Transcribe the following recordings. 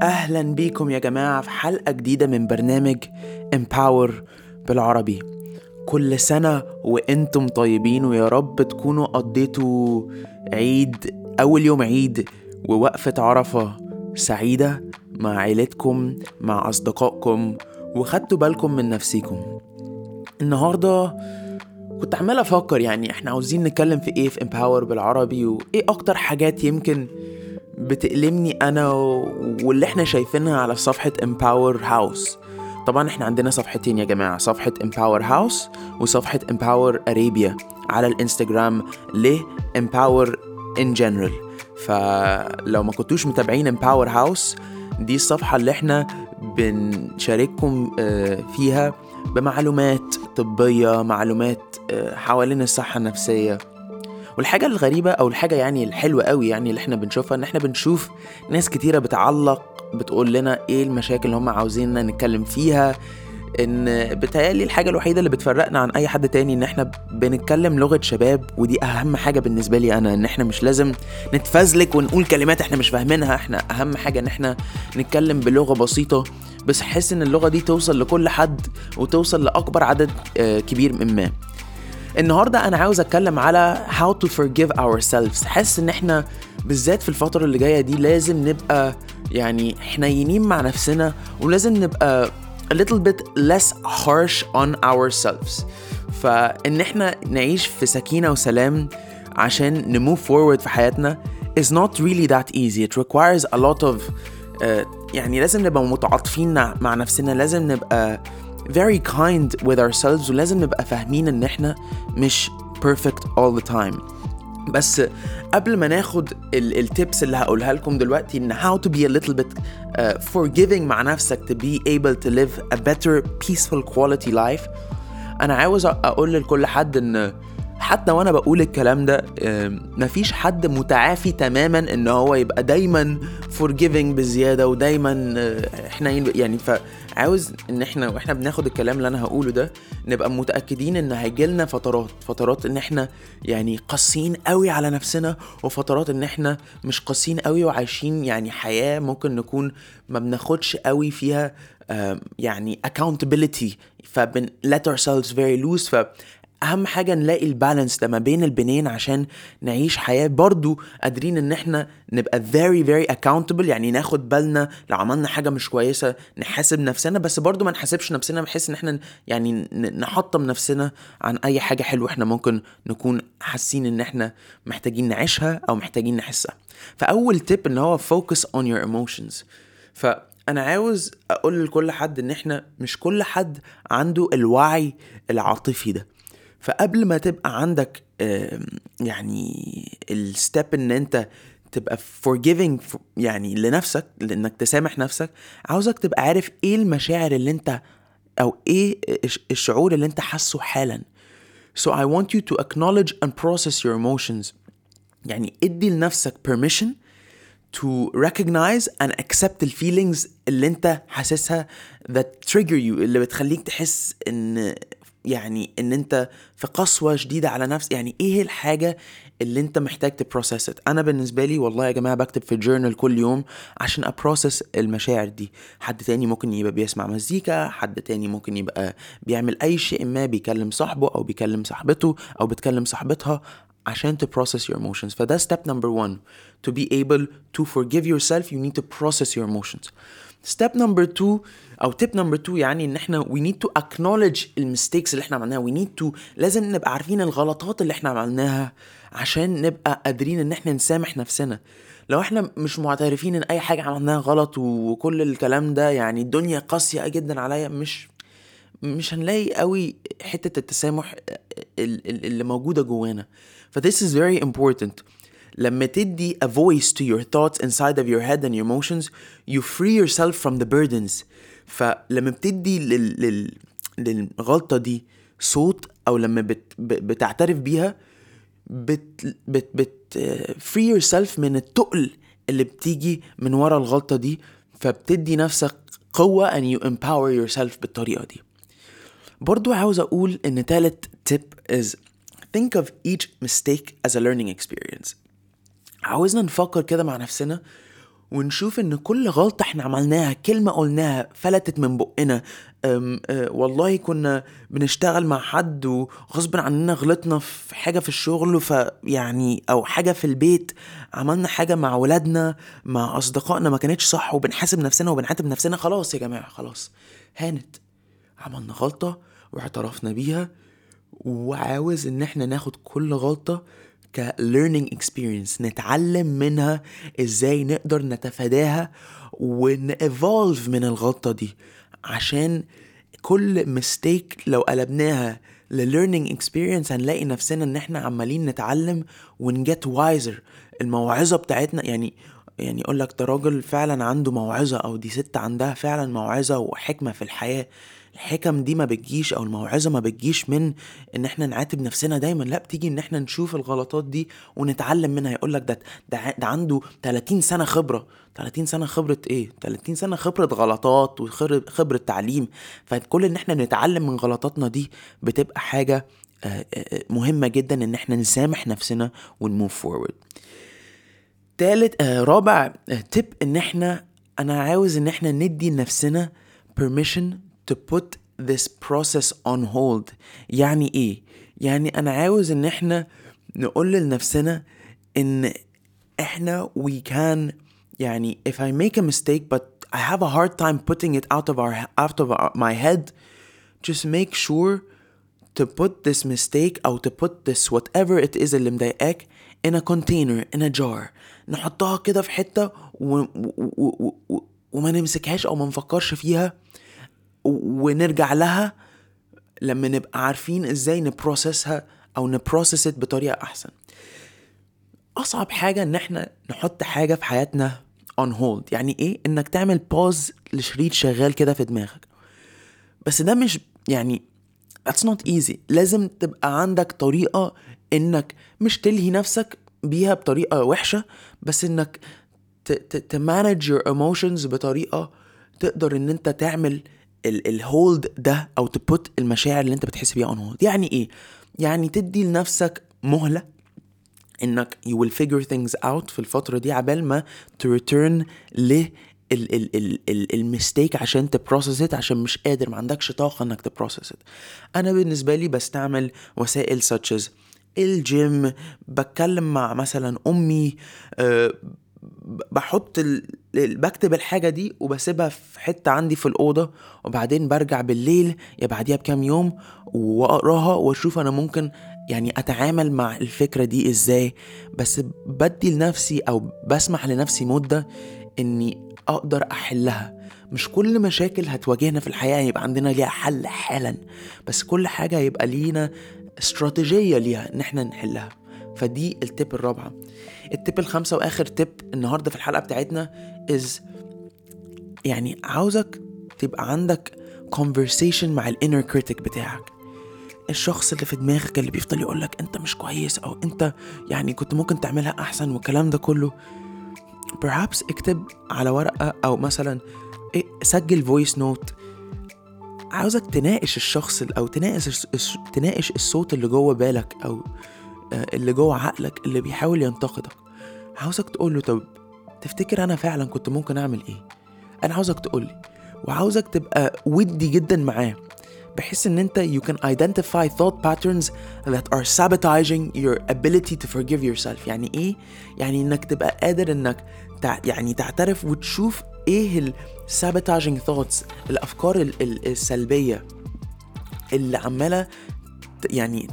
أهلا بيكم يا جماعة في حلقة جديدة من برنامج Empower بالعربي كل سنة وانتم طيبين ويا رب تكونوا قضيتوا عيد أول يوم عيد ووقفة عرفة سعيدة مع عيلتكم مع أصدقائكم وخدتوا بالكم من نفسيكم النهاردة كنت عمال أفكر يعني احنا عاوزين نتكلم في ايه في Empower بالعربي وايه أكتر حاجات يمكن بتألمني أنا و- واللي احنا شايفينها على صفحة Empower House طبعا احنا عندنا صفحتين يا جماعة صفحة Empower House وصفحة Empower Arabia على الانستجرام ل Empower in general فلو ما كنتوش متابعين Empower House دي الصفحة اللي احنا بنشارككم آه، فيها بمعلومات طبية معلومات آه، حوالين الصحة النفسية والحاجة الغريبة أو الحاجة يعني الحلوة قوي يعني اللي احنا بنشوفها إن احنا بنشوف ناس كتيرة بتعلق بتقول لنا إيه المشاكل اللي هم عاوزيننا نتكلم فيها إن بتهيألي الحاجة الوحيدة اللي بتفرقنا عن أي حد تاني إن احنا بنتكلم لغة شباب ودي أهم حاجة بالنسبة لي أنا إن احنا مش لازم نتفزلك ونقول كلمات احنا مش فاهمينها احنا أهم حاجة إن احنا نتكلم بلغة بسيطة بس أحس إن اللغة دي توصل لكل حد وتوصل لأكبر عدد آه، كبير من ما النهارده انا عاوز اتكلم على how to forgive ourselves حاسس ان احنا بالذات في الفتره اللي جايه دي لازم نبقى يعني حنينين مع نفسنا ولازم نبقى a little bit less harsh on ourselves فان احنا نعيش في سكينه وسلام عشان نموف forward في حياتنا is not really that easy it requires a lot of آه، يعني لازم نبقى متعاطفين مع- مع نفسنا لازم نبقى very kind with ourselves ولازم نبقى فاهمين ان احنا مش perfect all the time بس قبل ما ناخد التيبس اللي هقولها لكم دلوقتي ان how to be a little bit uh, forgiving مع نفسك to be able to live a better peaceful quality life انا عاوز اقول لكل حد ان حتى وانا بقول الكلام ده آم، مفيش حد متعافي تماما ان هو يبقى دايما forgiving بزياده ودايما آه، حنين يعني فعاوز ان احنا واحنا بناخد الكلام اللي انا هقوله ده نبقى متاكدين ان هيجيلنا فترات فترات ان احنا يعني قاسيين قوي على نفسنا وفترات ان احنا مش قاسيين قوي وعايشين يعني حياه ممكن نكون ما بناخدش قوي فيها آم، يعني accountability فبن let ourselves very loose ف اهم حاجة نلاقي البالانس ده ما بين البنين عشان نعيش حياة برضو قادرين ان احنا نبقى very very accountable يعني ناخد بالنا لو عملنا حاجة مش كويسة نحاسب نفسنا بس برضو ما نحاسبش نفسنا بحيث ان احنا يعني ن- نحطم نفسنا عن اي حاجة حلوة احنا ممكن نكون حاسين ان احنا محتاجين نعيشها او محتاجين نحسها فاول تip ان هو focus on your emotions فانا عاوز اقول لكل حد ان احنا مش كل حد عنده الوعي العاطفي ده فقبل ما تبقى عندك آم، يعني الستep ان انت تبقى forgiving ف- يعني لنفسك لانك تسامح نفسك عاوزك تبقى عارف ايه المشاعر اللي انت او ايه الش- الشعور اللي انت حاسه حالا so I want you to acknowledge and process your emotions يعني ادي لنفسك permission to recognize and accept the feelings اللي انت حاسسها that trigger you اللي بتخليك تحس ان يعني ان انت في قسوة شديدة على نفس يعني ايه الحاجة اللي انت محتاج تبروسس انا بالنسبة لي والله يا جماعة بكتب في جورنال كل يوم عشان ابروسس المشاعر دي حد تاني ممكن يبقى بيسمع مزيكا حد تاني ممكن يبقى بيعمل اي شيء ما بيكلم صاحبه او بيكلم صاحبته او بتكلم صاحبتها عشان to process your emotions فده step number one to be able to forgive yourself you need to process your emotions step number two او tip number two يعني ان احنا we need to acknowledge المستيكس اللي احنا عملناها we need to لازم نبقى عارفين الغلطات اللي احنا عملناها عشان نبقى قادرين ان احنا نسامح نفسنا لو احنا مش معترفين ان اي حاجة عملناها غلط وكل الكلام ده يعني الدنيا قاسية جدا عليا مش مش هنلاقي قوي حتة التسامح ال- ال- اللي موجودة جوانا ف this is very important لما تدي a voice to your thoughts inside of your head and your emotions you free yourself from the burdens فلما بتدي لل... لل... للغلطة دي صوت أو لما بت... ب- بتعترف بيها بت بت بت free yourself من التقل اللي بتيجي من ورا الغلطة دي فبتدي نفسك قوة and you empower yourself بالطريقة دي برضو عاوز أقول إن تالت tip is think of each mistake as a learning experience عاوزنا نفكر كده مع نفسنا ونشوف ان كل غلطة احنا عملناها كلمة قلناها فلتت من بقنا أم أه والله كنا بنشتغل مع حد وغصب عننا غلطنا في حاجة في الشغل فيعني او حاجة في البيت عملنا حاجة مع ولادنا مع اصدقائنا ما كانتش صح وبنحاسب نفسنا وبنعاتب نفسنا خلاص يا جماعة خلاص هانت عملنا غلطة واعترفنا بيها وعاوز ان احنا ناخد كل غلطة ك learning experience نتعلم منها ازاي نقدر نتفاداها ون evolve من الغلطة دي عشان كل mistake لو قلبناها ل learning experience هنلاقي نفسنا ان احنا عمالين نتعلم ون get wiser الموعظة بتاعتنا يعني يعني يقول لك ده راجل فعلا عنده موعظة او دي ست عندها فعلا موعظة وحكمة في الحياة الحكم دي ما بتجيش او الموعظه ما بتجيش من ان احنا نعاتب نفسنا دايما لا بتيجي ان احنا نشوف الغلطات دي ونتعلم منها يقول لك ده ده, ده عنده 30 سنه خبره 30 سنه خبره ايه 30 سنه خبره غلطات وخبره تعليم فكل ان احنا نتعلم من غلطاتنا دي بتبقى حاجه مهمه جدا ان احنا نسامح نفسنا ونموف فورورد تالت آه رابع آه تip ان احنا انا عاوز ان احنا ندي لنفسنا permission to put this process on hold يعني ايه يعني انا عاوز ان احنا نقول لنفسنا ان احنا we can يعني if I make a mistake but I have a hard time putting it out of our out of our, my head just make sure to put this mistake او to put this whatever it is اللي مضايقاك in a container in a jar نحطها كده في حتة و, و, و, و, وما نمسكهاش او ما نفكرش فيها ونرجع لها لما نبقى عارفين ازاي نبروسسها او نبروسست بطريقه احسن اصعب حاجه ان احنا نحط حاجه في حياتنا on hold يعني ايه انك تعمل باوز لشريط شغال كده في دماغك بس ده مش يعني that's not easy لازم تبقى عندك طريقه انك مش تلهي نفسك بيها بطريقه وحشه بس انك تمانج your emotions بطريقه تقدر ان انت تعمل الهولد ده او تبوت المشاعر اللي انت بتحس بيها اون هولد يعني ايه يعني تدي لنفسك مهله انك you will figure things out في الفتره دي عبال ما to return ل المستيك عشان تبروسس ات عشان مش قادر ما عندكش طاقه انك تبروسس ات انا بالنسبه لي بستعمل وسائل such as الجيم بتكلم مع مثلا امي أه بحط ال... بكتب الحاجه دي وبسيبها في حته عندي في الاوضه وبعدين برجع بالليل يا بعديها بكام يوم واقراها واشوف انا ممكن يعني اتعامل مع الفكره دي ازاي بس بدي لنفسي او بسمح لنفسي مده اني اقدر احلها مش كل مشاكل هتواجهنا في الحياه يبقى عندنا ليها حل حالا بس كل حاجه هيبقى لينا استراتيجيه ليها ان احنا نحلها فدي التip الرابعه التip الخامسه واخر تip النهارده في الحلقه بتاعتنا is يعني عاوزك تبقى عندك conversation مع الانر كريتيك بتاعك الشخص اللي في دماغك اللي بيفضل يقولك انت مش كويس او انت يعني كنت ممكن تعملها احسن والكلام ده كله perhaps اكتب على ورقة او مثلا سجل فويس نوت عاوزك تناقش الشخص او تناقش تناقش الصوت اللي جوه بالك او اللي جوه عقلك اللي بيحاول ينتقدك عاوزك تقول له طب تفتكر انا فعلا كنت ممكن اعمل ايه انا عاوزك تقول لي وعاوزك تبقى ودي جدا معاه بحيث ان انت you can identify thought patterns that are sabotaging your ability to forgive yourself يعني ايه يعني انك تبقى قادر انك تع... يعني تعترف وتشوف ايه ال sabotaging thoughts الافكار ال... ال... السلبيه اللي عماله يعني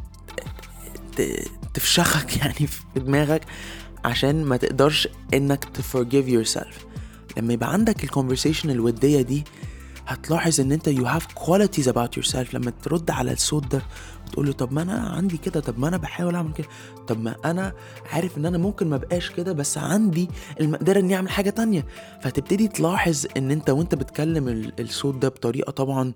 ت... تفشخك يعني في دماغك عشان ما تقدرش انك تفورجيف يور سيلف لما يبقى عندك الكونفرسيشن الوديه دي هتلاحظ ان انت you have qualities about yourself لما ترد على الصوت ده وتقول له طب ما انا عندي كده طب ما انا بحاول اعمل كده طب ما انا عارف ان انا ممكن ما بقاش كده بس عندي المقدره اني اعمل حاجه تانية فتبتدي تلاحظ ان انت وانت بتكلم الصوت ده بطريقه طبعا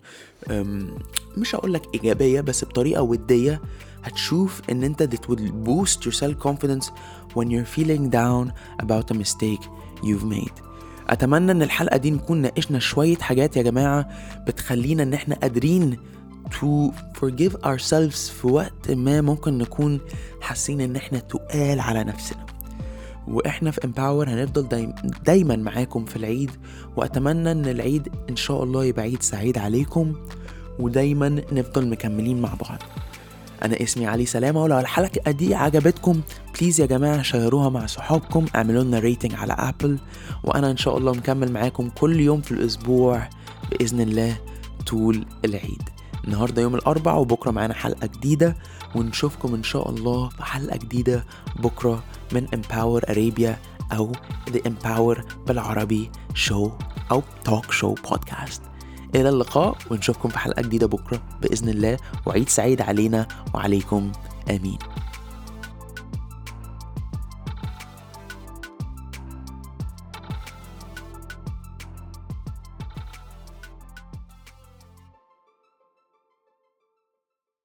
مش هقول لك ايجابيه بس بطريقه وديه هتشوف ان انت that will boost your self confidence when you're feeling down about a mistake you've made اتمنى ان الحلقه دي نكون ناقشنا شويه حاجات يا جماعه بتخلينا ان احنا قادرين to forgive ourselves في وقت ما ممكن نكون حاسين ان احنا تقال على نفسنا واحنا في امباور هنفضل دايما, دايما معاكم في العيد واتمنى ان العيد ان شاء الله يبقى عيد سعيد عليكم ودايما نفضل مكملين مع بعض انا اسمي علي سلامه ولو الحلقه دي عجبتكم بليز يا جماعه شيروها مع صحابكم اعملوا لنا ريتنج على ابل وانا ان شاء الله مكمل معاكم كل يوم في الاسبوع باذن الله طول العيد النهارده يوم الاربع وبكره معانا حلقه جديده ونشوفكم ان شاء الله في حلقه جديده بكره من Empower Arabia او The Empower بالعربي شو او توك شو بودكاست الى اللقاء ونشوفكم في حلقه جديده بكره باذن الله وعيد سعيد علينا وعليكم امين